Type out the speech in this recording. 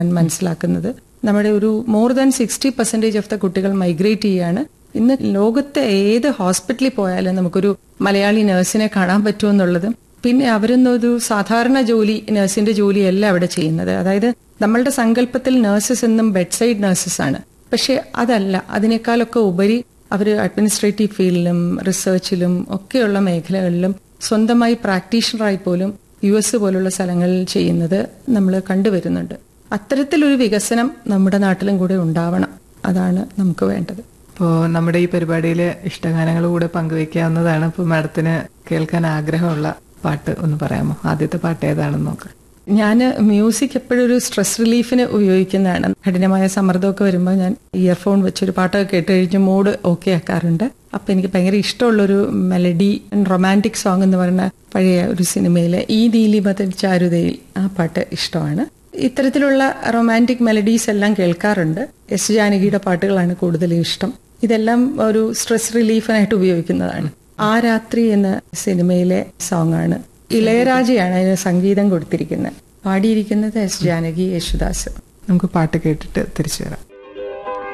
ഞാൻ മനസ്സിലാക്കുന്നത് നമ്മുടെ ഒരു more than sixty percentage of the കുട്ടികൾ മൈഗ്രേറ്റ് ചെയ്യാണ് ഇന്ന് ലോകത്തെ ഏത് ഹോസ്പിറ്റലിൽ പോയാലും നമുക്കൊരു മലയാളി നഴ്സിനെ കാണാൻ പറ്റുമെന്നുള്ളതും പിന്നെ അവരൊന്നൊരു സാധാരണ ജോലി നഴ്സിന്റെ ജോലിയല്ല അവിടെ ചെയ്യുന്നത് അതായത് നമ്മളുടെ സങ്കല്പത്തിൽ നഴ്സസ് എന്നും ബെഡ് സൈഡ് നഴ്സസ് ആണ് പക്ഷെ അതല്ല അതിനേക്കാളൊക്കെ ഉപരി അവർ അഡ്മിനിസ്ട്രേറ്റീവ് ഫീൽഡിലും റിസർച്ചിലും ഒക്കെയുള്ള മേഖലകളിലും സ്വന്തമായി പ്രാക്ടീഷണറായി പോലും യു എസ് പോലുള്ള സ്ഥലങ്ങളിൽ ചെയ്യുന്നത് നമ്മൾ കണ്ടുവരുന്നുണ്ട് അത്തരത്തിലൊരു വികസനം നമ്മുടെ നാട്ടിലും കൂടെ ഉണ്ടാവണം അതാണ് നമുക്ക് വേണ്ടത് ഇപ്പോൾ നമ്മുടെ ഈ പരിപാടിയിൽ ഇഷ്ടഗാനങ്ങൾ കൂടെ പങ്കുവെക്കാവുന്നതാണ് ഇപ്പോൾ മാഡത്തിന് കേൾക്കാൻ ആഗ്രഹമുള്ള പാട്ട് ഒന്ന് പറയാമോ ആദ്യത്തെ പാട്ട് ഏതാണെന്ന് നോക്കാം ഞാൻ മ്യൂസിക് എപ്പോഴും ഒരു സ്ട്രെസ് റിലീഫിന് ഉപയോഗിക്കുന്നതാണ് കഠിനമായ സമ്മർദ്ദമൊക്കെ വരുമ്പോൾ ഞാൻ ഇയർഫോൺ വെച്ചൊരു പാട്ടൊക്കെ കേട്ട് കഴിഞ്ഞ് മൂഡ് ഓക്കെ ആക്കാറുണ്ട് അപ്പൊ എനിക്ക് ഭയങ്കര ഇഷ്ടമുള്ളൊരു മെലഡി റൊമാൻറ്റിക് സോങ് എന്ന് പറയുന്ന പഴയ ഒരു സിനിമയിലെ ഈ നീലിമതൽ ചാരുതയിൽ ആ പാട്ട് ഇഷ്ടമാണ് ഇത്തരത്തിലുള്ള റൊമാൻറ്റിക് മെലഡീസ് എല്ലാം കേൾക്കാറുണ്ട് എസ് ജാനകിയുടെ പാട്ടുകളാണ് കൂടുതലും ഇഷ്ടം ഇതെല്ലാം ഒരു സ്ട്രെസ് റിലീഫിനായിട്ട് ഉപയോഗിക്കുന്നതാണ് ആ രാത്രി എന്ന സിനിമയിലെ സോങ് ആണ് ഇളയരാജയാണ് അതിന് സംഗീതം കൊടുത്തിരിക്കുന്നത് പാടിയിരിക്കുന്നത് എസ് ജാനകി യേശുദാസ് നമുക്ക് പാട്ട് കേട്ടിട്ട് തിരിച്ചു വരാം